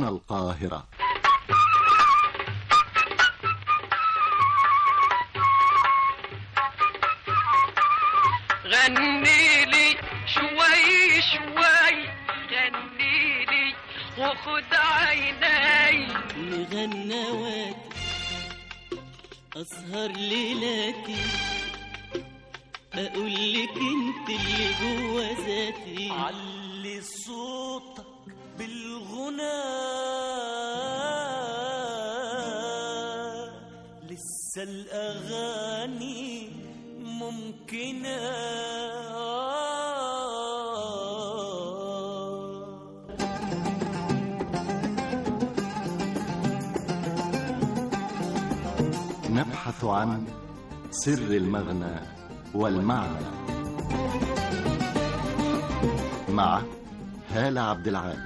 القاهرة غني لي شوي شوي غني لي وخد عيني مغنواتي أسهر ليلاتي أقول لك أنت اللي جوا ذاتي علي صوتك بالغنى لسه الأغاني ممكنة نبحث عن سر المغنى والمعنى مع هالة عبد العال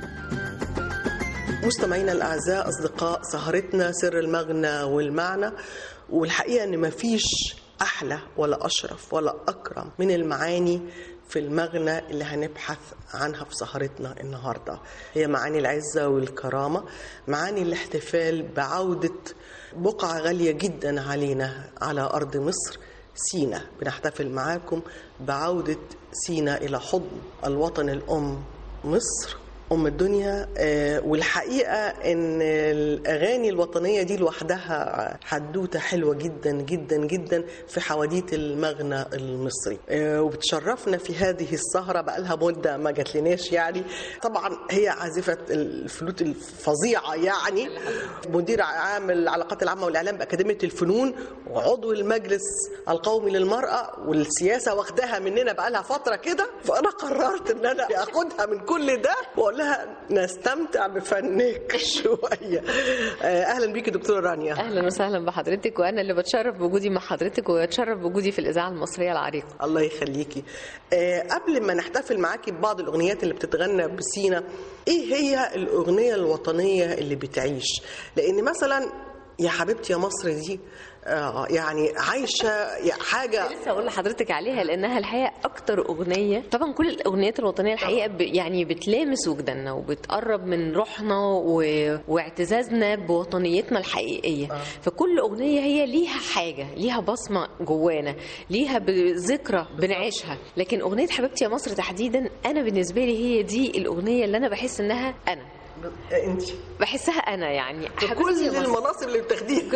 مستمعينا الأعزاء أصدقاء سهرتنا سر المغنى والمعنى والحقيقة أن مفيش أحلى ولا أشرف ولا أكرم من المعاني في المغنى اللي هنبحث عنها في سهرتنا النهاردة هي معاني العزة والكرامة معاني الاحتفال بعودة بقعة غالية جدا علينا على أرض مصر سينا بنحتفل معاكم بعودة سينا إلى حضن الوطن الأم مصر أم الدنيا آه، والحقيقة إن الأغاني الوطنية دي لوحدها حدوتة حلوة جدا جدا جدا في حواديت المغنى المصري آه، وبتشرفنا في هذه السهرة بقالها مدة ما جاتلناش يعني طبعا هي عازفة الفلوت الفظيعة يعني مدير عام العلاقات العامة والإعلام بأكاديمية الفنون وعضو المجلس القومي للمرأة والسياسة واخداها مننا بقالها فترة كده فأنا قررت إن أنا أخدها من كل ده وأقول لها نستمتع بفنك شوية آه، أهلا بيكي دكتورة رانيا اهلا وسهلا بحضرتك وانا اللي بتشرف بوجودي مع حضرتك واتشرف بوجودي في الاذاعه المصريه العريقه الله يخليكي آه، قبل ما نحتفل معاكي ببعض الأغنيات اللي بتتغنى بسينا إيه هي الأغنية الوطنية اللي بتعيش لأن مثلا يا حبيبتي يا مصر دي آه، يعني عايشة حاجة لسه اقول لحضرتك عليها لانها الحقيقه اكتر اغنيه طبعا كل الاغنيات الوطنيه الحقيقه ب... يعني بتلامس وجداننا وبتقرب من روحنا و... واعتزازنا بوطنيتنا الحقيقيه فكل اغنيه هي ليها حاجه ليها بصمه جوانا ليها ب- ذكرى بنعيشها لكن اغنيه حبيبتي يا مصر تحديدا انا بالنسبه لي هي دي الاغنيه اللي انا بحس انها انا أنت بحسها انا يعني في حبيبتي كل يا مصر. المناصب اللي بتاخديها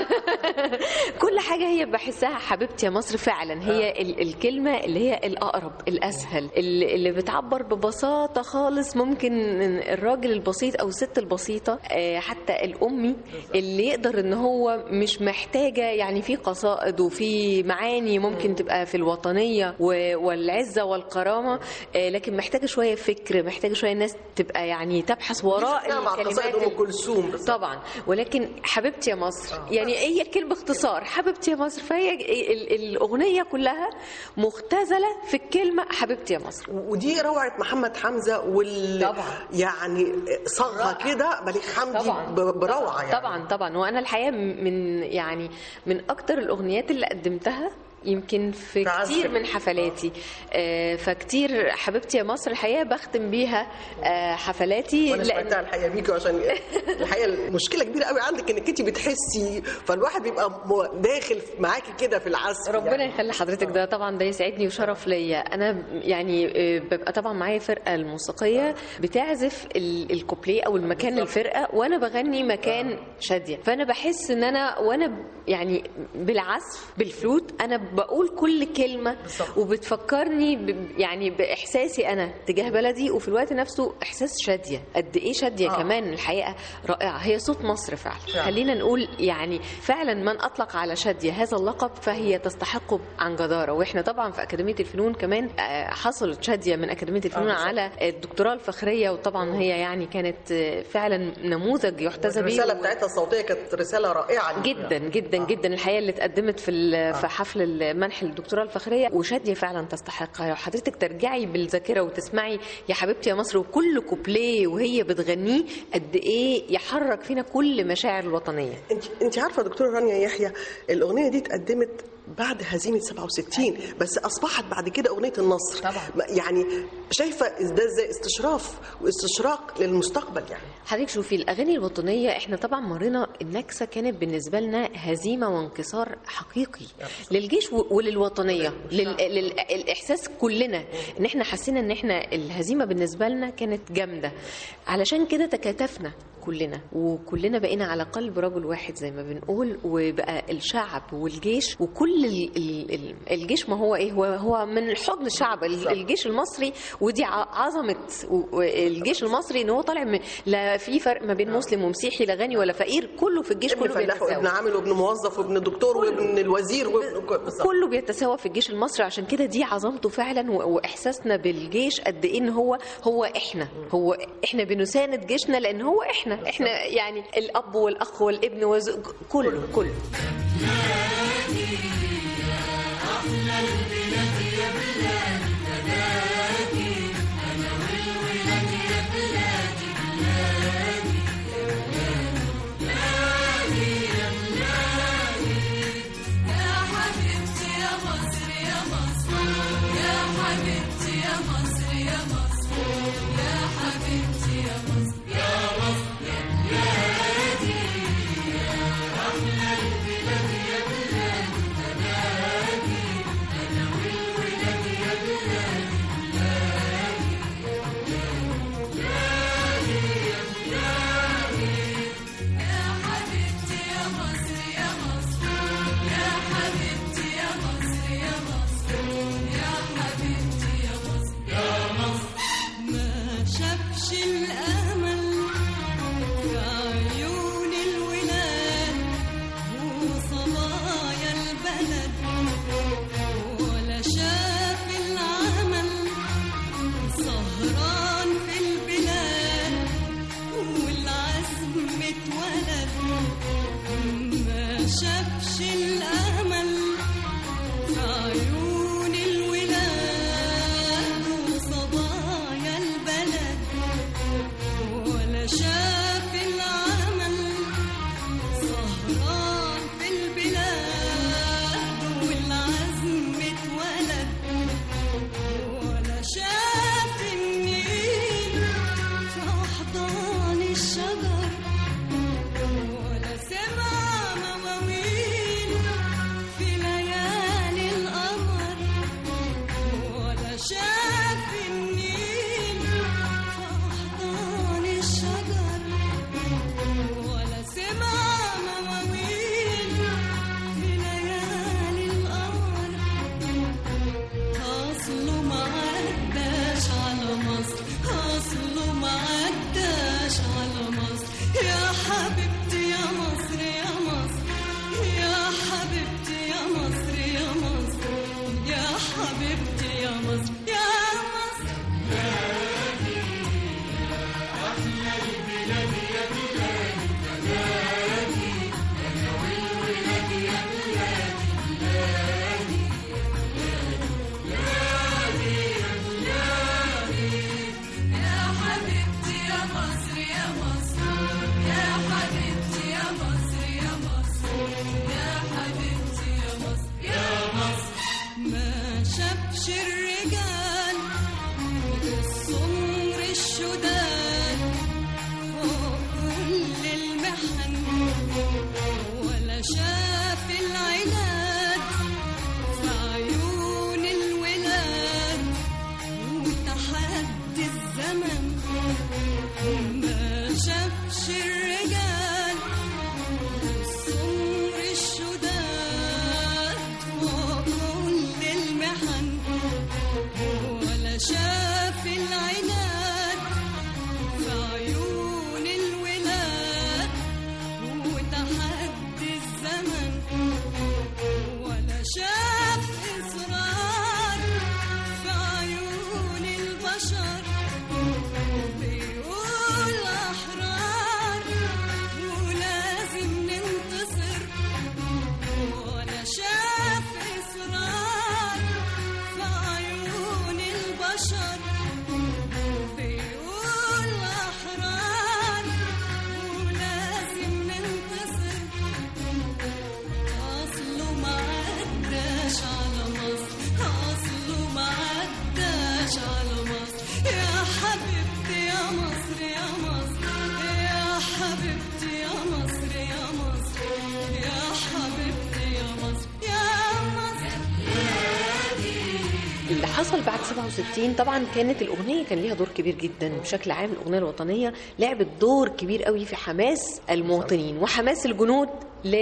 كل حاجة هي بحسها حبيبتي يا مصر فعلا هي ال- الكلمة اللي هي الأقرب الأسهل اللي اللي بتعبر ببساطة خالص ممكن الراجل البسيط أو الست البسيطة آه، حتى الأمي اللي يقدر إن هو مش محتاجة يعني في قصائد وفي معاني ممكن تبقى في الوطنية و- والعزة والكرامة آه، لكن محتاجة شوية فكر محتاجة شوية ناس تبقى يعني تبحث وراء مع الكلمات قصائد أم ال- كلثوم بس. طبعا ولكن حبيبتي يا مصر يعني هي الكلمه باختصار حبيبتي يا مصر فهي ال- الاغنيه كلها مختزله في الكلمه حبيبتي يا مصر ودي روعة محمد حمزة وال طبعا. يعني صاغة كده بليغ حمدي طبعا ب- بروعة يعني طبعا طبعا وانا الحقيقه من يعني من اكتر الاغنيات اللي قدمتها يمكن في في عزف. كتير من حفلاتي آه، فكتير حبيبتي يا مصر الحقيقه بختم بيها آه، حفلاتي وانا لأن- سمعتها الحقيقه بيكي عشان الحقيقه المشكله كبيره قوي عندك انك انت بتحسي فالواحد بيبقى م- داخل معاكي كده في العزف ربنا يعني. يخلي حضرتك ده طبعا ده يسعدني وشرف ليا انا يعني آه، ببقى طبعا معايا فرقه الموسيقيه بتعزف ال- الكوبليه او المكان الفرقه وانا بغني مكان شاديه فانا بحس ان انا وانا ب- يعني بالعزف بالفلوت انا بقول كل كلمه وبتفكرني ب- يعني باحساسي انا تجاه بلدي وفي الوقت نفسه احساس شاديه قد ايه شاديه آه. كمان الحقيقه رائعه هي صوت مصر فعلا فعلا. خلينا نقول يعني فعلا من اطلق على شاديه هذا اللقب فهي تستحقه عن جداره واحنا طبعا في اكاديميه الفنون كمان آه، حصلت شاديه من اكاديميه الفنون آه، على الدكتوراه الفخريه وطبعا هي يعني كانت آه، فعلا نموذج يحتذى به الرساله بتاعتها الصوتيه كانت رساله رائعه جدا جدا جدا الحقيقه اللي اتقدمت في ال- في حفل المنح الدكتوراه الفخريه وشاديه فعلا تستحقها لو حضرتك ترجعي بالذاكره وتسمعي يا حبيبتي يا مصر وكل كوبليه وهي بتغنيه قد ايه يحرك فينا كل مشاعر الوطنيه انت انت عارفه دكتوره رانيا يحيى الاغنيه دي اتقدمت بعد هزيمه 67 بس اصبحت بعد كده اغنيه النصر طبعاً. ما- يعني شايفه ده ازاي استشراف واستشراق للمستقبل يعني حضرتك شوفي الاغاني الوطنيه احنا طبعا مرينا النكسه كانت بالنسبه لنا هزيمه وانكسار حقيقي للجيش و- وللوطنيه لل- للاحساس كلنا ان احنا حسينا ان احنا الهزيمه بالنسبه لنا كانت جامده علشان كده تكاتفنا كلنا وكلنا بقينا على قلب رجل واحد زي ما بنقول وبقى الشعب والجيش وكل ال- ال- ال- الجيش ما هو ايه هو هو من حضن الشعب ال- الجيش المصري ودي ع- عظمه و- و- الجيش المصري ان هو طالع من لا في فرق ما بين مسلم ومسيحي لا غني ولا فقير كله في الجيش ابن كله فلاح وابن بيتساوى عامل وابن موظف وابن دكتور وابن الوزير وابن كل- بالظبط. كله بيتساوى في الجيش المصري عشان كده دي عظمته فعلا و- واحساسنا بالجيش قد ايه ان هو هو احنا هو احنا بنساند جيشنا لان هو احنا احنا يعني الاب والاخ والابن وز... كله كله ما شافش الأمل في عيون الولاد وصبايا البلد ولا شاف العمل سهران في البلاد والعزم اتولد ما شافش الأمل في عيون الولاد وصبايا البلد ولا شاف العمل سهران في البلاد والعزم اتولد ولا شاف النيل في أحضان الشجر ولا سمع مواويل في ليالي القمر ولا شاف النيل في أحضان الشجر ولا سمع مواويل في ليالي القمر أصله ما عداش على مصر أصله ما عداش على مصر يا حبيبتي يا مصر يا مصر يا حبيبتي يا مصر يا مصر يا حبيبتي يا مصر يا مصر ما شافش الرجال السمر الشداد فوق كل المحن ولا شاف العناد في عيون الولاد وتحدي الزمن ما شافش الرجال السمر الشداد فوق كل المحن ولا شاف العناد في عيون الولاد وتحدي الزمن حبيبتي يا مصر يا مصر يا حبيبتي يا مصر يا مصر اللي حصل بعد 67 طبعا كانت الاغنيه كان ليها دور كبير جدا بشكل عام الاغنيه الوطنيه لعبت دور كبير قوي في حماس المواطنين وحماس الجنود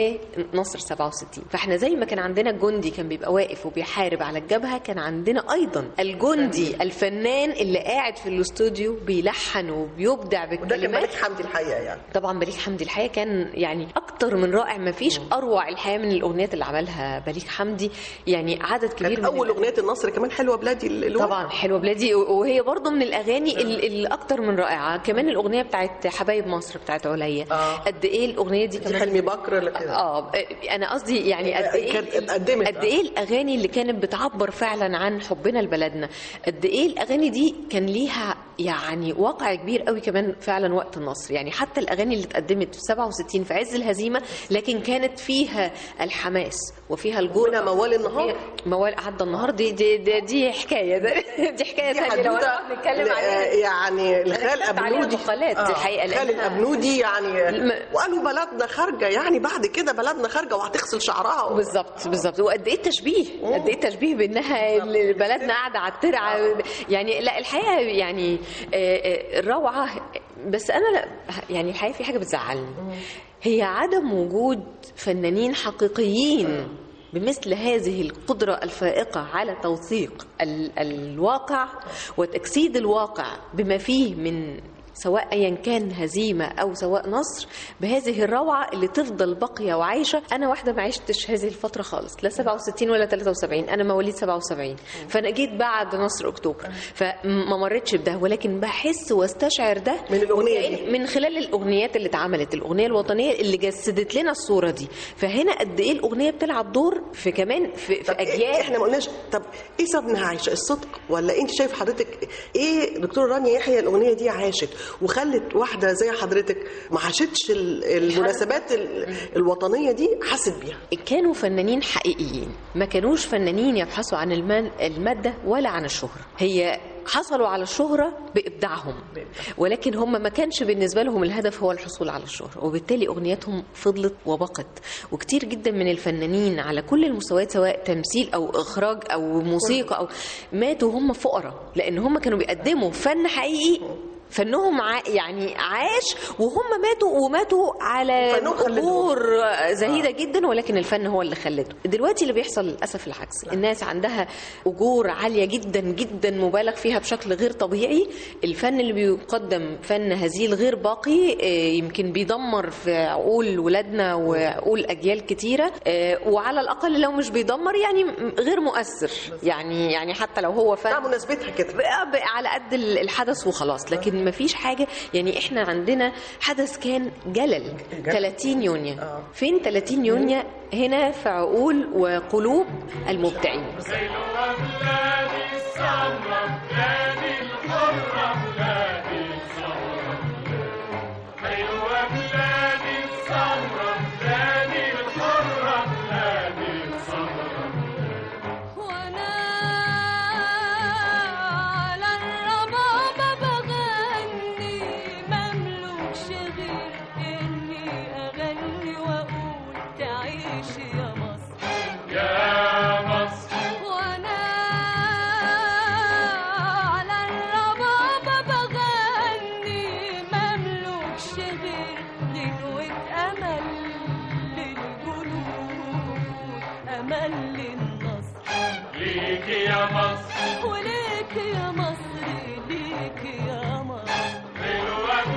لنصر 67 فاحنا زي ما كان عندنا الجندي كان بيبقى واقف وبيحارب على الجبهه كان عندنا ايضا الجندي الفنان اللي قاعد في الاستوديو بيلحن وبيبدع وده كان بالكلمات ملك حمدي الحقيقه يعني طبعا بليغ حمدي الحقيقه كان يعني اكتر من رائع ما فيش اروع الحقيقه من الاغنيات اللي عملها بليغ حمدي يعني عدد كبير كانت من اول اغنيه النصر كمان حلوه بلادي اللي طبعا حلوه بلادي وهي برضو من الاغاني ال- اللي اكتر من رائعه كمان الاغنيه بتاعت حبايب مصر بتاعت عليا آه. قد ايه الاغنيه دي دي كمان حلمي بكر اللي كده. اه انا قصدي يعني قد ايه كانت اتقدمت. قد ايه الاغاني اللي كانت بتعبر فعلا عن حبنا لبلدنا قد ايه الاغاني دي كان ليها يعني واقع كبير قوي كمان فعلا وقت النصر يعني حتى الاغاني اللي اتقدمت في 67 في عز الهزيمه لكن كانت فيها الحماس وفيها الجرأه منها موال النهار. موال عدى النهار دي دي, دي, دي حكايه ده دي حكايه دي ثانيه لو حدوته احنا بنتكلم ل- عليها يعني الخال كتبت عليها ابنودي مقالات دي حقيقة، خال لأنها- الابنودي يعني الم- وقالوا بلدنا خارجه يعني بعد كده بلدنا خارجه وهتغسل شعرها بالظبط بالظبط وقد ايه التشبيه قد ايه التشبيه بانها اللي بلدنا قاعده على الترعه يعني لا الحقيقه يعني آه، آه، روعه بس انا لا يعني الحقيقه في حاجه بتزعلني هي عدم وجود فنانين حقيقيين بمثل هذه القدرة الفائقة على توثيق ال- الواقع وتجسيد الواقع بما فيه من سواء ايا كان هزيمه او سواء نصر بهذه الروعه اللي تفضل باقيه وعايشه انا واحده ما عشتش هذه الفتره خالص لا 67 ولا 73 انا مواليد 77 فانا جيت بعد نصر اكتوبر فما مرتش بده ولكن بحس واستشعر ده من الأغنية وكأن- دي. من خلال الاغنيات اللي اتعملت الاغنيه الوطنيه اللي جسدت لنا الصوره دي فهنا قد ايه الاغنيه بتلعب دور في كمان في, في طب إيه اجيال احنا ما قلناش طب ايه سبب انها عايشه الصدق ولا انت شايف حضرتك ايه دكتور رانيا يحيى الاغنيه دي عاشت وخلت واحده زي حضرتك ما عاشتش ال- المناسبات ال- الوطنيه دي حست بيها كانوا فنانين حقيقيين ما كانوش فنانين يبحثوا عن المان المادة ولا عن الشهرة هي حصلوا على الشهرة بإبداعهم ولكن هم ما كانش بالنسبة لهم الهدف هو الحصول على الشهرة وبالتالي أغنياتهم فضلت وبقت وكتير جدا من الفنانين على كل المستويات سواء تمثيل أو إخراج أو موسيقى أو ماتوا هم فقراء لأن هم كانوا بيقدموا فن حقيقي فنهم ع... يعني عاش وهم ماتوا وماتوا على فنهم خلدهم. أجور زهيدة جدا ولكن الفن هو اللي خلده دلوقتي اللي بيحصل للأسف العكس الناس عندها أجور عالية جدا جدا مبالغ فيها بشكل غير طبيعي الفن اللي بيقدم فن هزيل غير باقي آه، يمكن بيدمر في عقول ولادنا وعقول أجيال كتيرة آه، وعلى الأقل لو مش بيدمر يعني م- غير مؤثر يعني يعني حتى لو هو فن لا مناسبتها كده بقى بقى على قد ال- الحدث وخلاص لكن ما فيش حاجه يعني احنا عندنا حدث كان جلل 30 يونيو فين 30 يونيو هنا في عقول وقلوب المبدعين وانا على الربابة بغني مملوكش غير اني اغني واقول تعيش يا مصر يا مصر وانا على الربابة بغني مملوكش غير غنوة امل للجنود امل للنصر ليك يا مصر وليك يا مصر ليك يا مصر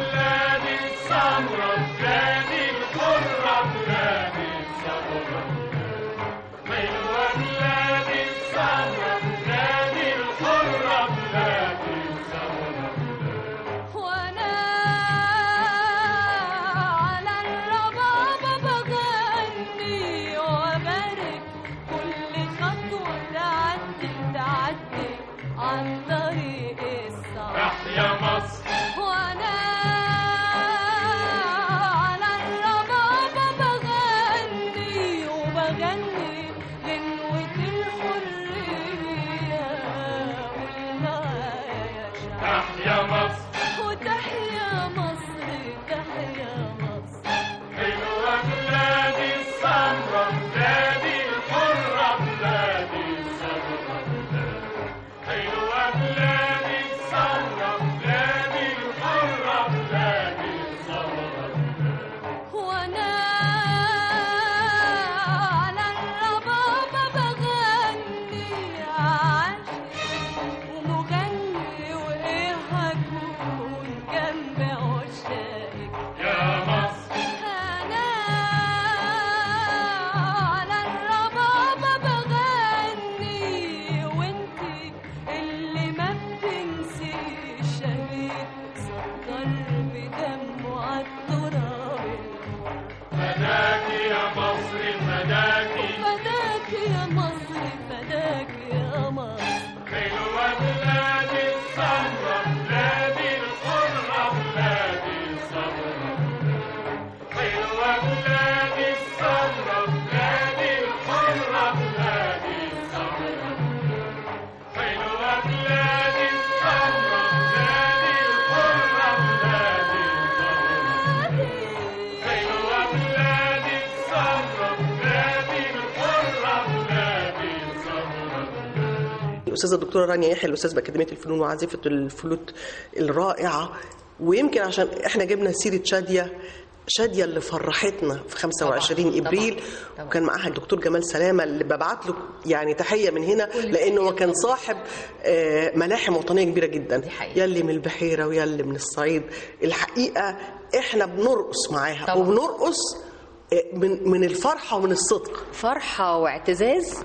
وانا على الربابة بغني وبارك كل خطوة تعدي تعدي الاستاذه الدكتوره رانيا يحيى الاستاذ باكاديميه الفنون وعازفه الفلوت الرائعه ويمكن عشان احنا جبنا سيره شاديه شاديه اللي فرحتنا في 25 طبعاً، ابريل طبعاً. وكان معاها الدكتور جمال سلامه اللي ببعت له يعني تحيه من هنا لانه هو كان صاحب آه، ملاحم وطنيه كبيره جدا دي حقيقة. يلي من البحيره ويلي من الصعيد الحقيقه احنا بنرقص معاها طبعاً. وبنرقص آه، من من الفرحه ومن الصدق فرحة واعتزاز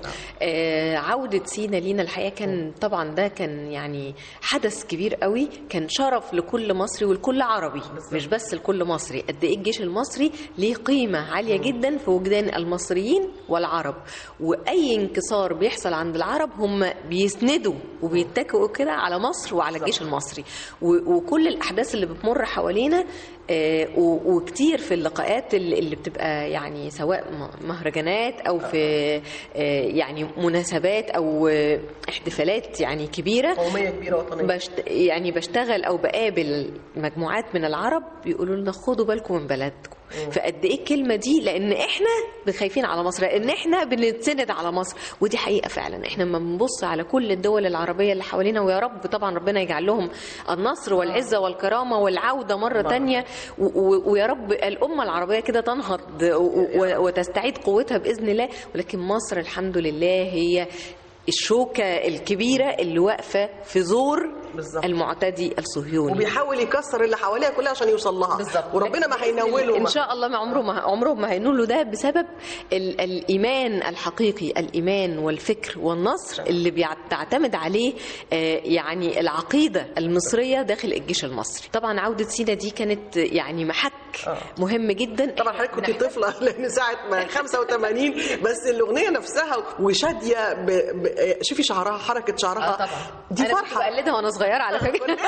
آه عودة سينا لينا الحقيقة كان طبعا ده كان يعني حدث كبير قوي كان شرف لكل مصري ولكل عربي مش بس لكل مصري قد ايه الجيش المصري ليه قيمة عالية جدا في وجدان المصريين والعرب واي انكسار بيحصل عند العرب هم بيسندوا وبيتكئوا كده على مصر وعلى الجيش المصري و- وكل الاحداث اللي بتمر حوالينا آه، و- وكتير في اللقاءات اللي اللي بتبقى يعني سواء م- مهرجانات او في آه، يعني مناسبات او آه، احتفالات يعني كبيره قوميه كبيره وطنيه بشت يعني بشتغل او بقابل مجموعات من العرب بيقولوا لنا خدوا بالكم من بلدكم فقد ايه الكلمه دي لان احنا خايفين على مصر لان احنا بنتسند على مصر ودي حقيقه فعلا احنا لما بنبص على كل الدول العربيه اللي حوالينا ويا رب طبعا ربنا يجعل لهم النصر والعزه والكرامه والعوده مره تانية و- و- ويا رب الامه العربيه كده تنهض و- و- وتستعيد قوتها باذن الله ولكن مصر الحمد لله هي الشوكة الكبيرة اللي واقفة في زور بالظبط. المعتدي الصهيوني وبيحاول يكسر اللي حواليها كلها عشان يوصل لها وربنا ما هينوله ان شاء الله ما عمره ما عمره ما هينول له ده بسبب ال الايمان الحقيقي الايمان والفكر والنصر اللي بتعتمد عليه آه، يعني العقيده المصريه داخل الجيش المصري طبعا عوده سينا دي كانت يعني محك مهم جدا طبعا حضرتك كنت طفله لان ساعه ما 85 بس الاغنيه نفسها وشاديه ب... ب... شوفي شعرها حركه شعرها اه طبعا دي انا كنت فرحه بقلدها وانا صغيره على فكره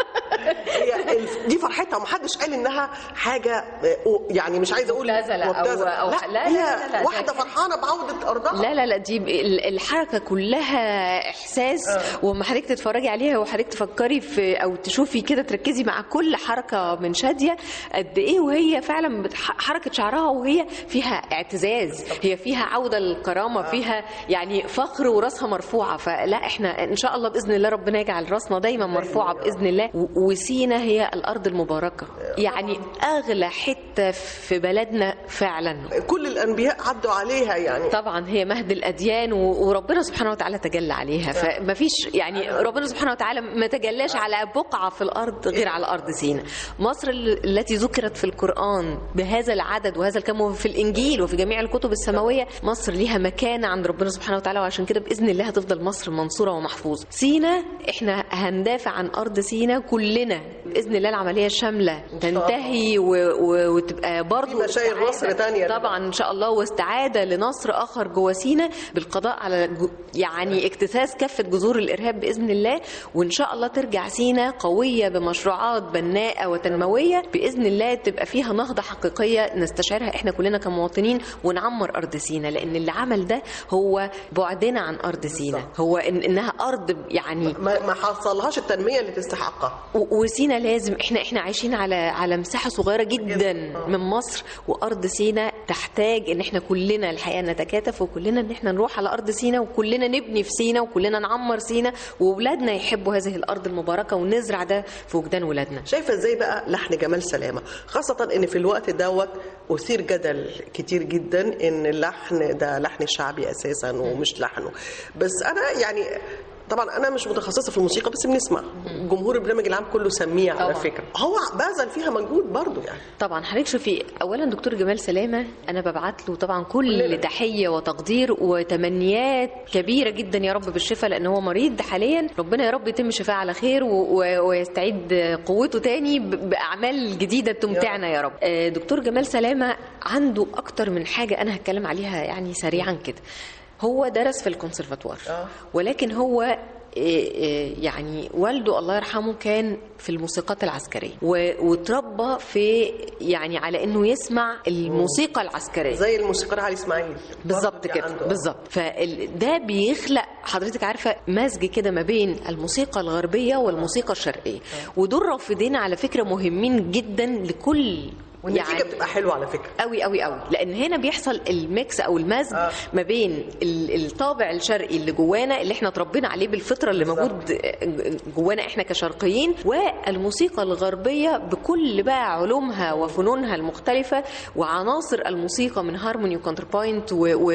هي الف- دي فرحتها ومحدش قال انها حاجه آه، يعني مش عايزه اقول مبتذلة أو- مبتذلة. أو- لا, لا، لا، هي لا، لا، واحده ده- فرحانه بعوده ارضها لا لا لا دي ب- ال- الحركه كلها احساس وما حضرتك تتفرجي عليها وحضرتك تفكري في او تشوفي كده تركزي مع كل حركه من شاديه قد ايه وهي فعلا بتح- حركه شعرها وهي فيها اعتزاز هي فيها عوده للكرامه فيها يعني فخر وراسها مرفوعه فلا احنا ان شاء الله باذن الله ربنا يجعل راسنا دايما مرفوعه باذن الله و- وسينا هي الارض المباركه يعني اغلى حته في بلدنا فعلا كل الانبياء عدوا عليها يعني طبعا هي مهد الاديان و- وربنا سبحانه وتعالى تجلى عليها فما فيش يعني ربنا سبحانه وتعالى ما تجلاش على بقعه في الارض غير على ارض سيناء مصر ال- التي ذكرت في القران بهذا العدد وهذا الكم وفي الانجيل وفي جميع الكتب السماويه مصر ليها مكانه عند ربنا سبحانه وتعالى وعشان كده باذن الله هتفضل مصر منصوره ومحفوظه سيناء احنا هندافع عن ارض سيناء كلنا باذن الله العمليه الشامله تنتهي و... و... وتبقى برضه في مشاير مصر تانية. طبعا ان شاء الله واستعاده لنصر اخر جوه سينا بالقضاء على جو- يعني اكتساس كافه جذور الارهاب باذن الله وان شاء الله ترجع سينا قويه بمشروعات بناءه وتنمويه باذن الله تبقى فيها نهضه حقيقيه نستشعرها احنا كلنا كمواطنين ونعمر ارض سينا لان اللي عمل ده هو بعدنا عن ارض سينا هو إن انها ارض يعني ما ما حصلهاش التنميه اللي تستحقها و- وسينا لازم احنا احنا عايشين على على مساحه صغيره جدا من مصر وارض سينا تحتاج ان احنا كلنا الحقيقه نتكاتف وكلنا ان احنا نروح على ارض سينا وكلنا نبني في سينا وكلنا نعمر سينا واولادنا يحبوا هذه الارض المباركه ونزرع ده في وجدان ولادنا شايفه ازاي بقى لحن جمال سلامه خاصه ان في الوقت دوت اثير جدل كتير جدا ان اللحن ده لحن شعبي اساسا ومش لحنه بس انا يعني طبعا انا مش متخصصه في الموسيقى بس بنسمع جمهور البرنامج العام كله سميع على طبعاً. فكره هو بذل فيها مجهود برضه يعني طبعا حضرتك شوفي اولا دكتور جمال سلامه انا ببعت له طبعا كل تحيه وتقدير وتمنيات كبيره جدا يا رب بالشفاء لان هو مريض حاليا ربنا يا رب يتم شفاه على خير و- و- ويستعيد قوته تاني ب- باعمال جديده تمتعنا يا رب آه، دكتور جمال سلامه عنده اكتر من حاجه انا هتكلم عليها يعني سريعا كده هو درس في الكونسرفاتوار ولكن هو إيه إيه يعني والده الله يرحمه كان في الموسيقات العسكريه و- واتربى في يعني على انه يسمع الموسيقى العسكريه زي الموسيقار علي اسماعيل بالظبط برضه دي كده عنده. بالظبط فده بيخلق حضرتك عارفه مزج كده ما بين الموسيقى الغربيه والموسيقى الشرقيه ودول رافدين على فكره مهمين جدا لكل والنتيجه يعني- بتبقى حلوه على فكره قوي قوي قوي لان هنا بيحصل الميكس او المزج آه. ما بين ال- الطابع الشرقي اللي جوانا اللي احنا اتربينا عليه بالفطره اللي بالظبط. موجود جوانا احنا كشرقيين والموسيقى الغربيه بكل بقى علومها وفنونها المختلفه وعناصر الموسيقى من هارموني وكونتربوينت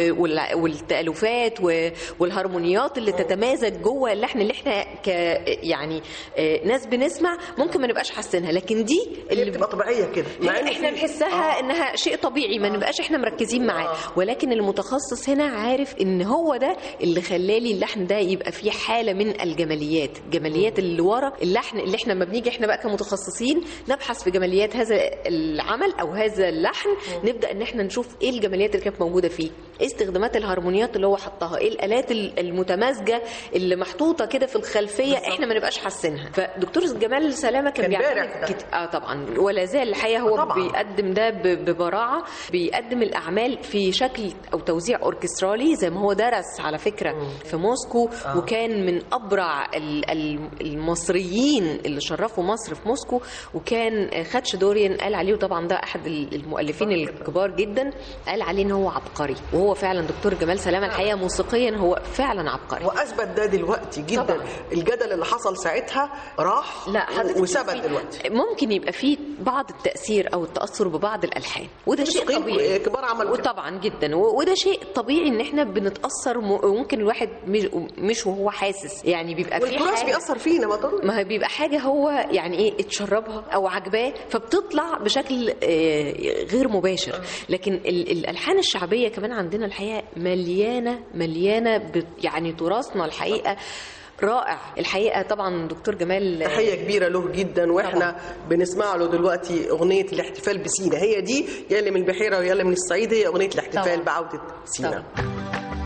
والتالفات و- والهارمونيات اللي تتمازج جوه اللحن اللي احنا ك يعني آه، ناس بنسمع ممكن ما نبقاش حاسينها لكن دي اللي بتبقى طبيعيه كده مع إن احنا في- نحسها آه. انها شيء طبيعي ما نبقاش احنا مركزين معاه آه. ولكن المتخصص هنا عارف ان هو ده اللي خلالي اللحن ده يبقى فيه حاله من الجماليات الجماليات اللي ورا اللحن اللي احنا لما بنيجي احنا بقى كمتخصصين نبحث في جماليات هذا العمل او هذا اللحن نبدا ان احنا نشوف ايه الجماليات اللي كانت موجوده فيه ايه استخدامات الهارمونيات اللي هو حطها ايه الالات ال- المتمازجه اللي محطوطه كده في الخلفيه احنا ما نبقاش حاسينها فدكتور جمال سلامه كان, كان بيعتمد بارع في ده. كت- اه طبعا ولا زال الحقيقه هو طبعاً. بيقدم ده ب- ببراعه بيقدم الاعمال في شكل او توزيع اوركسترالي زي ما هو درس على فكره في موسكو آه. وكان من ابرع ال- ال- المصريين اللي شرفوا مصر في موسكو وكان خدش دوريان قال عليه وطبعا ده احد ال- المؤلفين الكبار جدا قال عليه ان هو عبقري وهو فعلا دكتور جمال سلامه الحقيقه موسيقيا هو فعلا عبقري واثبت ده دلوقتي جدا طبعاً. الجدل اللي حصل ساعتها راح لا حضرتك وثبت شوفي، دلوقتي ممكن يبقى فيه بعض التأثير أو التأثر ببعض الألحان وده شيء موسيقيين طبيعي كبار عملوا كده. وطبعا جدا و- وده شيء طبيعي إن إحنا بنتأثر م- وممكن الواحد مش, مش وهو حاسس يعني بيبقى في والتراث حاجة بيأثر فينا ما ضروري ما هي بيبقى حاجة هو يعني ايه اتشربها او عجباه فبتطلع بشكل آه، غير مباشر لكن ال- الالحان الشعبية كمان عندنا الحقيقة مليانة مليانة بت- يعني تراثنا الحقيقة رائع الحقيقة طبعا دكتور جمال تحية كبيرة له جدا واحنا بنسمع له دلوقتي أغنية الاحتفال بسينا هي دي يا اللي من البحيرة ويا اللي من الصعيد هي أغنية الاحتفال طبعاً. بعودة سينا طبعاً.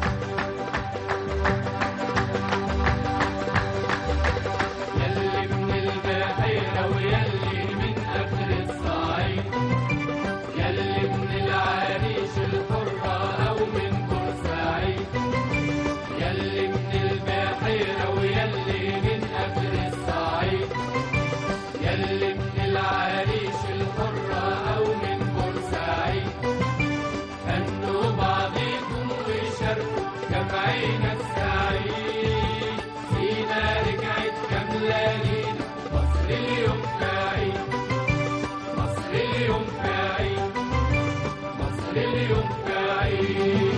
يلي من البحيرة ويلي من آخر الصعيد يلي من العريش الحرة أو من بورسعيد يلي من البحيرة ويلي من آخر الصعيد يلي من العريش الحرة أو من بورسعيد هنوا بعضيكم وشاركوا جمعينا السعيد سينا رجعت كاملة لينا مصر اليوم في عيد مصر اليوم في عيد مصر اليوم في عيد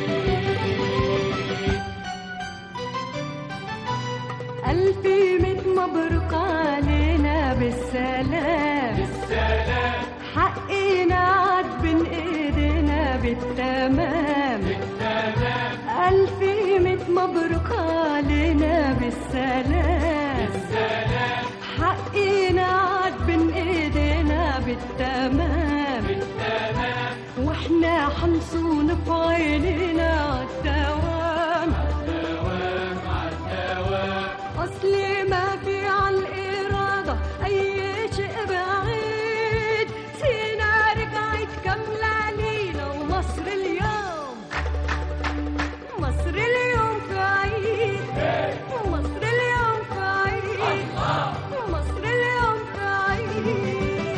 ألف ميت مبروك علينا بالسلام بالسلام حقنا عاد بين ايدينا بالتمام بالتمام ألف ميت مبروك علينا بالسلام بالسلام حقنا عاد بين ايدينا بالتمام بالتمام واحنا حنصون في عينينا عالدوام دوام عالدوام أصلي ما في عالإرادة أي شيء بعيد سينا رجعت كاملة لينا ومصر اليوم مصر اليوم في عيد مصر اليوم في عيد مصر اليوم في عيد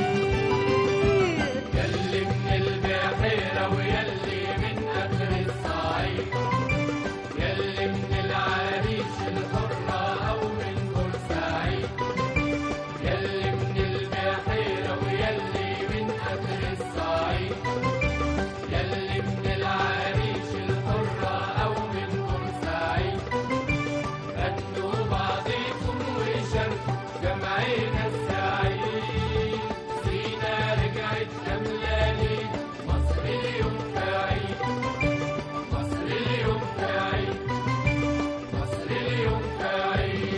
يلي من البحيرة ويلي من آخر الصعيد يلي من العريش الحرة أو من بورسعيد يلي من البحيرة ويلي من آخر الصعيد يلي من العريش الحرة أو من بورسعيد هنوا بعضيكم وشاركوا جمعينا السعيد سينا رجعت كاملة لينا مصر اليوم في عيد مصر اليوم في عيد مصر اليوم في عيد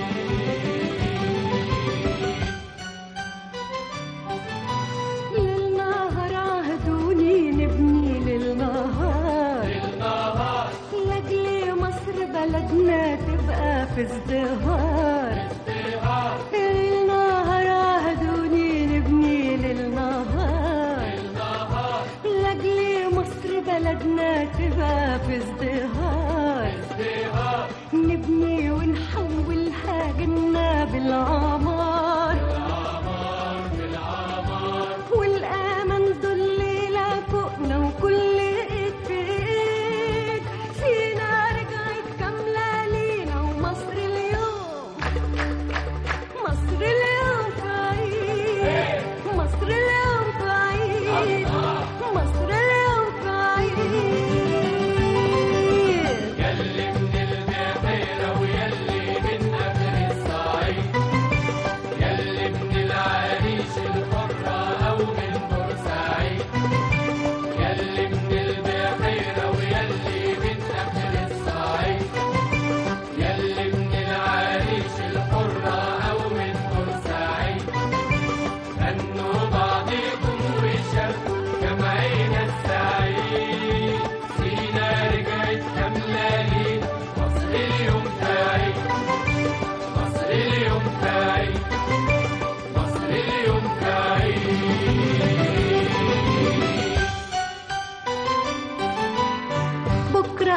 للنهار عهدوني نبني للنهار النهار لاجل مصر بلدنا تبقى في ازدهار ازدهار للنهار عهدوني نبني للنهار النهار لاجل مصر بلدنا تبقى في ازدهار ازدهار نبني ونحولها جنة بالعمار العمار بالعمار والأمل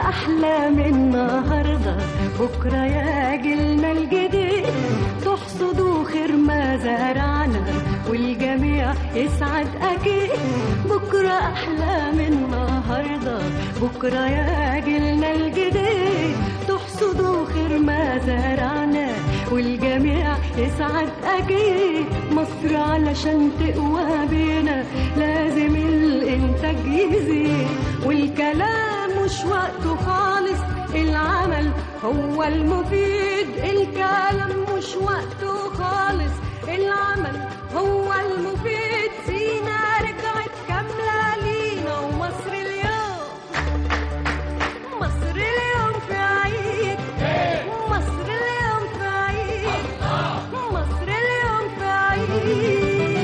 أحلى من النهاردة بكرة يا جيلنا الجديد تحصدوا خير ما زرعنا والجميع يسعد أكيد بكرة أحلى من النهاردة بكرة يا جيلنا الجديد تحصدوا خير ما زرعنا والجميع يسعد أكيد مصر علشان تقوى بينا لازم الإنتاج يزيد والكلام مش وقته خالص العمل هو المفيد الكلام مش وقته خالص العمل هو المفيد سينا رجعت كاملة لينا ومصر اليوم مصر اليوم في عيد مصر اليوم في عيد مصر اليوم في عيد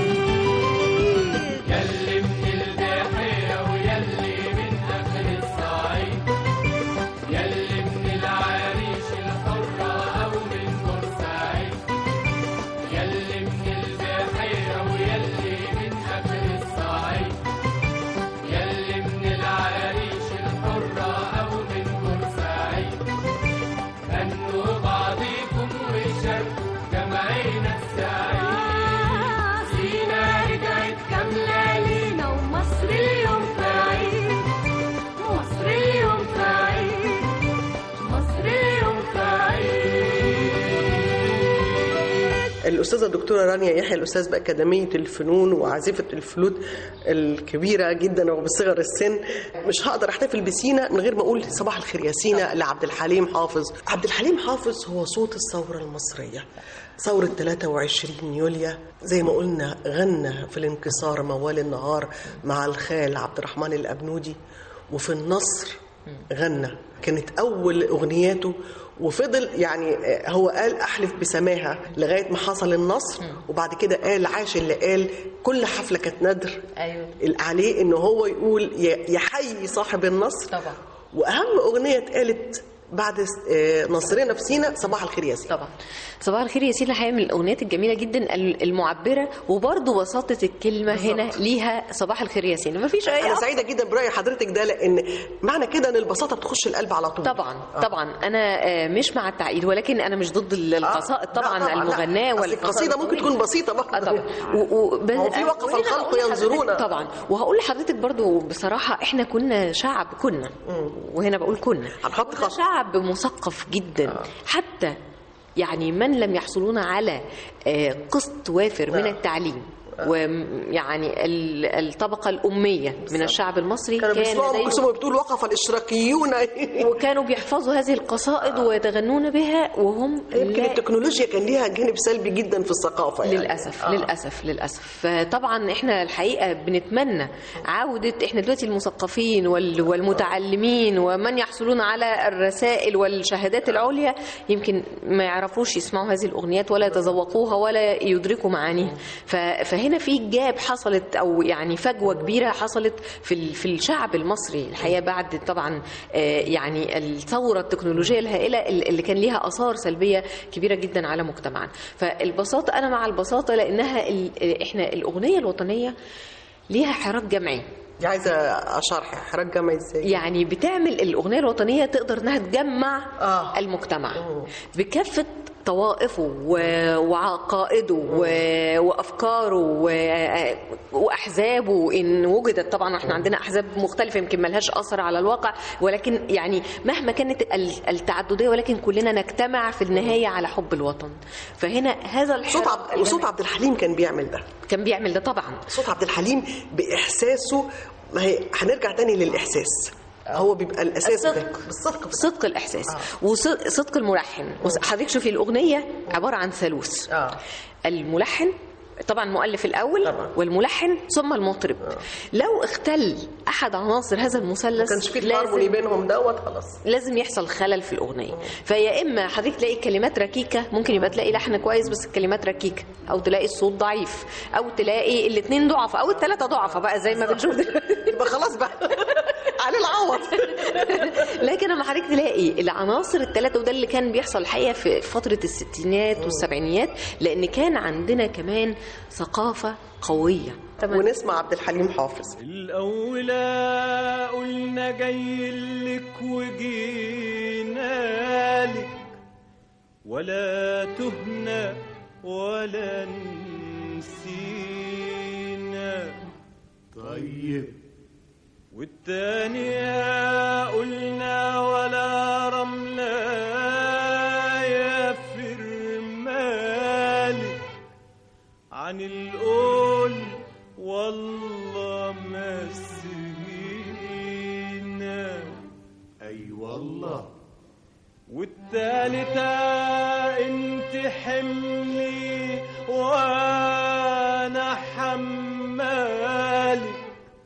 يلي من البحيرة ويلي من آخر الصعيد يلي من العريش الحرة أو من بورسعيد يلي من البحيرة ويلي من آخر الصعيد يلي من العريش الحرة أو من بورسعيد هنوا بعضيكم وشاركوا جمعينا السعيد سينا رجعت كاملة لينا ومصر اليوم في عيد مصر اليوم في عيد مصر اليوم في عيد الأستاذة الدكتورة رانيا يحيى الأستاذ بأكاديمية الفنون وعازفة الفلوت الكبيرة جدا وبصغر السن مش هقدر أحتفل بسينا من غير ما أقول صباح الخير يا سينا لعبد الحليم حافظ عبد الحليم حافظ هو صوت الثورة المصرية ثورة 23 يوليو زي ما قلنا غنى في الانكسار موال النهار مع الخال عبد الرحمن الأبنودي وفي النصر غنى كانت أول أغنياته وفضل يعني آه، هو قال أحلف بسماها لغاية ما حصل النصر وبعد كده قال عاش اللي قال كل حفلة كانت ندر أيوة. عليه إن هو يقول يا- يحيي صاحب النصر طبعا. وأهم أغنية اتقالت بعد آه، نصرنا في سينا صباح الخير يا سينا طبعا صباح الخير يا سيدي الحقيقه من الاغنيات الجميله جدا المعبره وبرضه بساطه الكلمه هنا ليها صباح الخير يا سيدي مفيش اي أنا سعيدة جدا برأي حضرتك ده لأن معنى كده إن البساطة بتخش القلب على طول طبعا طبعا انا آه، مش مع التعقيد ولكن انا مش ضد ال- القصائد لا طبعا طبعاً، لا. المغناه أصل والقصائد القصيدة ممكن الطويلة. تكون بسيطة برضه. اه طبعا و- و- بس- هو في وقف وهنا الخلق هقول لحضرتك- ينظرون. طبعا وهقول لحضرتك برضو بصراحه احنا كنا شعب كنا وهنا بقول كنا هنحط كنا خط. شعب مثقف جدا حتى يعني من لم يحصلون على آه، قسط وافر من نعم. التعليم ويعني ال- الطبقه الاميه من الشعب المصري كانوا بيسمعوا ام لديهم- كلثوم بتقول وقف الاشراكيون وكانوا بيحفظوا هذه القصائد ويتغنون بها وهم يمكن لا- التكنولوجيا كان ليها جانب سلبي جدا في الثقافه يعني. للاسف آه. للاسف للاسف فطبعا احنا الحقيقه بنتمنى عوده احنا دلوقتي المثقفين وال- والمتعلمين ومن يحصلون على الرسائل والشهادات العليا يمكن ما يعرفوش يسمعوا هذه الاغنيات ولا يتذوقوها ولا يدركوا معانيها ف- فهنا في جاب حصلت او يعني فجوه كبيره حصلت في ال- في الشعب المصري الحقيقه بعد طبعا آه، يعني الثوره التكنولوجيه الهائله اللي كان ليها اثار سلبيه كبيره جدا على مجتمعنا فالبساطه انا مع البساطه لانها ال- احنا الاغنيه الوطنيه ليها حراك جمعي دي عايزه اشرح حراك جمعي ازاي يعني بتعمل الاغنيه الوطنيه تقدر انها تجمع آه. المجتمع بكافه طوائفه و- وعقائده و- وافكاره و- واحزابه ان وجدت طبعا احنا عندنا احزاب مختلفه يمكن ملهاش اثر على الواقع ولكن يعني مهما كانت ال- التعدديه ولكن كلنا نجتمع في النهايه على حب الوطن فهنا هذا صوت الحراك عبد وصوت عبد الحليم كان بيعمل ده كان بيعمل ده طبعا صوت عبد الحليم باحساسه ما هي هنرجع تاني للاحساس هو بيبقى الاساس الصدق. ده بالصدق صدق الاحساس وصدق الملحن وص- حضرتك شوفي الاغنيه عباره عن ثالوث آه. الملحن طبعا المؤلف الاول طبعا. والملحن ثم المطرب لو اختل احد عناصر هذا المثلث ما كانش في الهارموني بينهم دوت خلاص لازم يحصل خلل في الاغنيه فيا اما حضرتك تلاقي الكلمات ركيكه ممكن يبقى تلاقي لحن كويس بس الكلمات ركيكه او تلاقي الصوت ضعيف او تلاقي الاثنين ضعف او الثلاثه ضعفه بقى زي ما بنشوف دلوقتي يبقى خلاص بقى على العوض لكن لما حضرتك تلاقي العناصر الثلاثه وده اللي كان بيحصل الحقيقه في فتره الستينات والسبعينيات لان كان عندنا كمان ثقافه قويه تمام. ونسمع عبد الحليم حافظ الأولى قلنا جاي لك وجينا لك ولا تهنا ولا نسينا طيب والتانية قلنا ولا رملة يا فرمالك عن القول والله ما سهينا اي والله والتالتة انت حملي وانا حمالك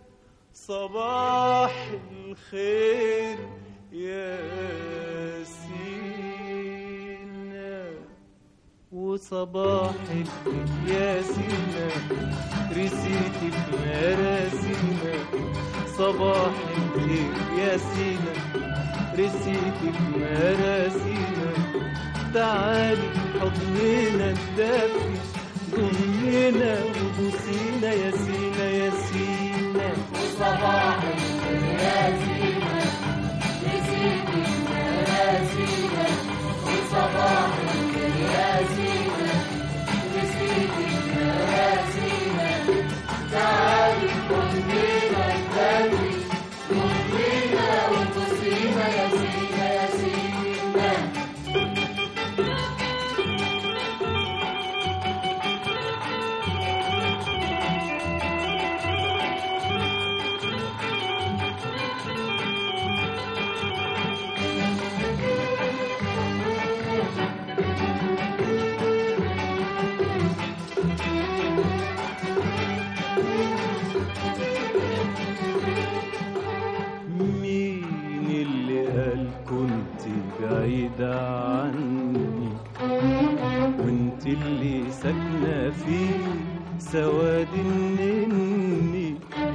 صباح الخير يا سينا وصباحك يا سينا رسيتك مراسينا صباحك يا سينا رسيتك مراسينا تعالي حضننا الدافي ضمنا وبوسينا يا سينا يا سينا مين اللي قال كنت بعيدة عني وانت اللي ساكنة في سواد النني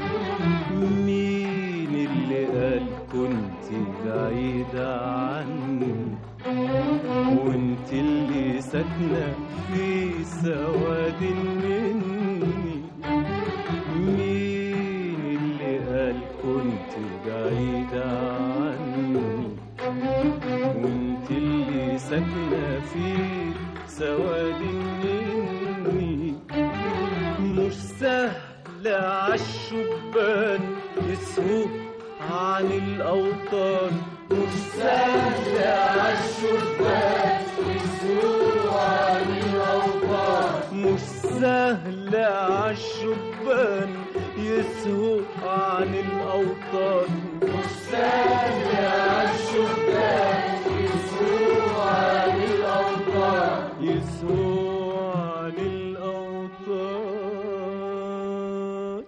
مين اللي قال كنت بعيدة عني وانت اللي ساكنة في سواد النني مين اللي قال كنت بعيدة عني وانت اللي ساكنة في سواد مني مش سهل عالشبان يسهو عن الأوطان مش سهل عالشبان يسهو عن الأوطان مش سهل عالشبان يسهو عن الأوطان مش سهل عالشبان يسهو عن الأوطان يسهو عن الأوطان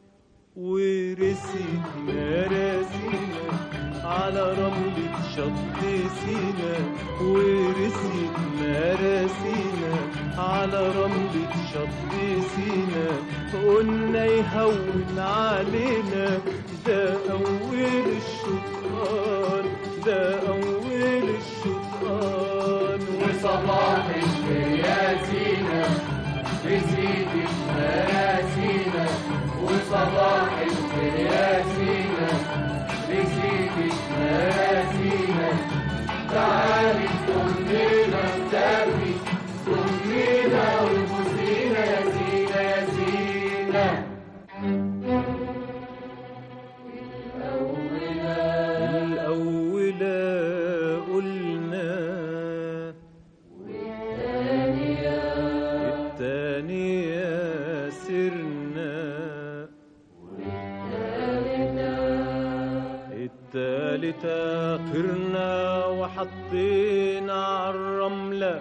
ورسيت مراسينا على رملة شط سينا ورسيت مراسينا على رملة شط سينا قلنا يهون علينا ده أول الشطآن ده أول الشطآن وصباح الياسينا رسيت مراسينا وصباح الياسينا رسيت مراسينا تعالي كلنا نسافي كلنا وبوسينا يا سينا يا سينا الأولى قلنا الثانية سرنا الثالثة طرنا وحطينا عالرملة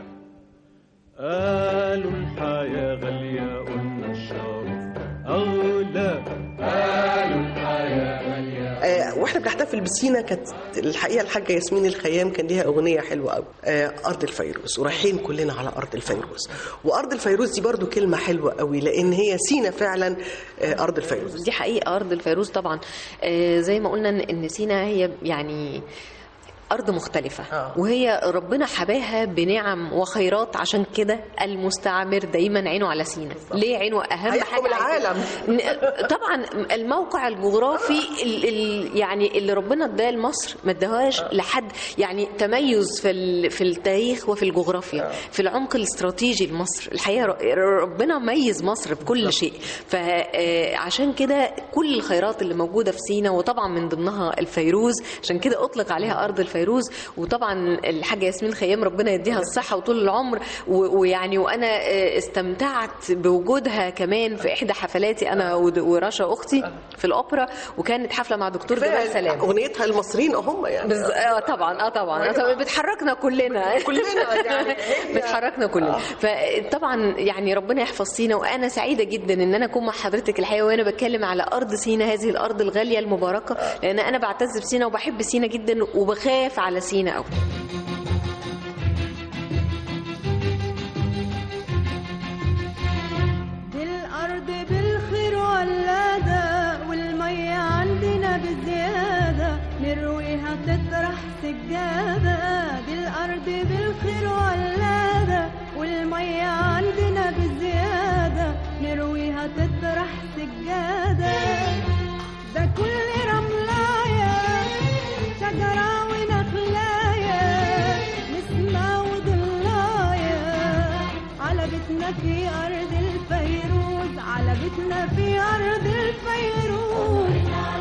قالوا الحياة غالية قلنا الشرف أغلى قالوا الحياة غالية آه، واحنا بنحتفل بسينا كانت الحقيقه الحاجه ياسمين الخيام كان ليها اغنيه حلوه قوي آه، ارض الفيروز ورايحين كلنا على ارض الفيروز وارض الفيروز دي برضو كلمه حلوه قوي لان هي سينا فعلا آه، ارض الفيروز دي حقيقة أرض الفيروز طبعا آه، زي ما قلنا إن- إن سينا هي يعني أرض مختلفة آه. وهي ربنا حباها بنعم وخيرات عشان كده المستعمر دايما عينه على سينا ليه عينه أهم هيحكم حاجة عايزة- العالم. ن- طبعا الموقع الجغرافي ال ال يعني اللي ربنا اداه لمصر ما اداهاش لحد يعني تميز في ال- في التاريخ وفي الجغرافيا في العمق الاستراتيجي لمصر الحقيقه ر- ربنا ميز مصر بكل شيء فعشان كده كل الخيرات اللي موجوده في سينا وطبعا من ضمنها الفيروز عشان كده اطلق عليها ارض الفيروز وطبعا الحاجه ياسمين خيام ربنا يديها الصحه وطول العمر و- ويعني وانا آه، استمتعت بوجودها كمان في احدى حفلاتي انا ود- ورشا اختي في الاوبرا وكانت حفله مع دكتور جمال سلام اغنيتها المصريين هم يعني بز... اه طبعا اه طبعا آه طبعا بتحركنا كلنا كلنا يعني هي- بتحركنا كلنا فطبعا يعني ربنا يحفظ سينا وانا سعيده جدا ان انا اكون مع حضرتك الحقيقه وانا بتكلم على ارض سينا هذه الارض الغاليه المباركه لان انا بعتز بسينا وبحب سينا جدا وبخاف على سينا قوي دي الأرض بالخير ولادة والمية عندنا بزيادة نرويها تطرح سجادة دي الأرض بالخير ولادة والمية عندنا بزيادة نرويها تطرح سجادة ده كل رملاية شجرة ونخلاية نسمة وضلاية على بيتنا في أرض الفيروز على بيتنا في أرض الفيروز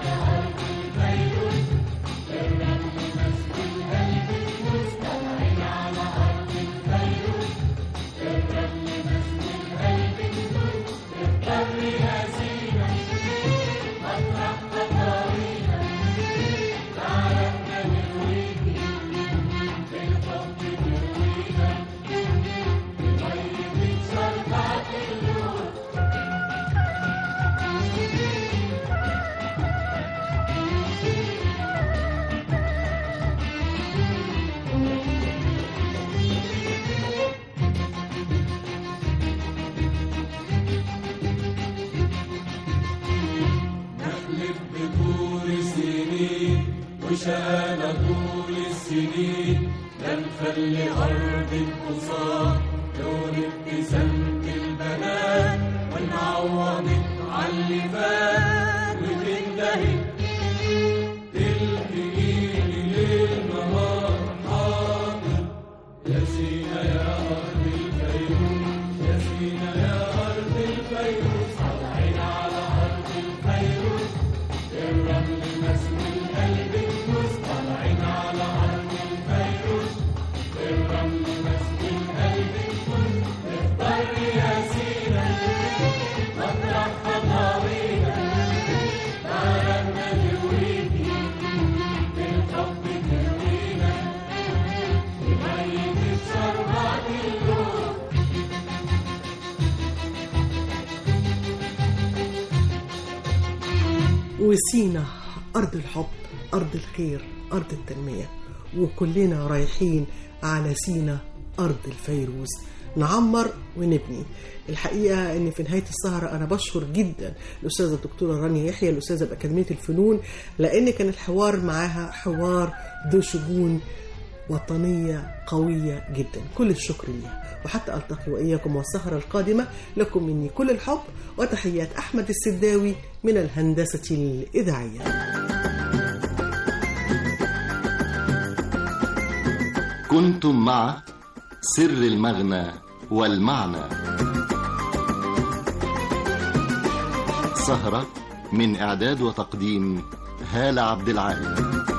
نخلف بطول السنين وشقانا طول السنين لا نخلي أرض القصار لون ابتسامة البنات ونعوضك عاللي فات وتنتهي تلتقيني ليل نهار حاضر يا سينا يا أرض الفيروز يا سينا يا أرض الفيروز صالحين على أرض الفيروز الرمل مسمي القلب الكوز طالعين على أرض الفيروز الرمل مسمي القلب الكوز اختار يا سينا مطرح خطاوينا تعالى نرويكي بالحب تروينا بمية الشربات اللون وسينا أرض الحب أرض الخير أرض التنمية وكلنا رايحين على سينا أرض الفيروز نعمر ونبني الحقيقة أن في نهاية السهرة أنا بشكر جدا الأستاذة الدكتورة رانيا يحيى الأستاذة بأكاديمية الفنون لأن كان الحوار معاها حوار ذو شجون وطنية قوية جدا كل الشكر ليها وحتى ألتقي وإياكم والسهرة القادمة لكم مني كل الحب وتحيات أحمد السداوي من الهندسة الإذاعية كنتم مع سر المغنى والمعنى سهرة من إعداد وتقديم هالة عبد العال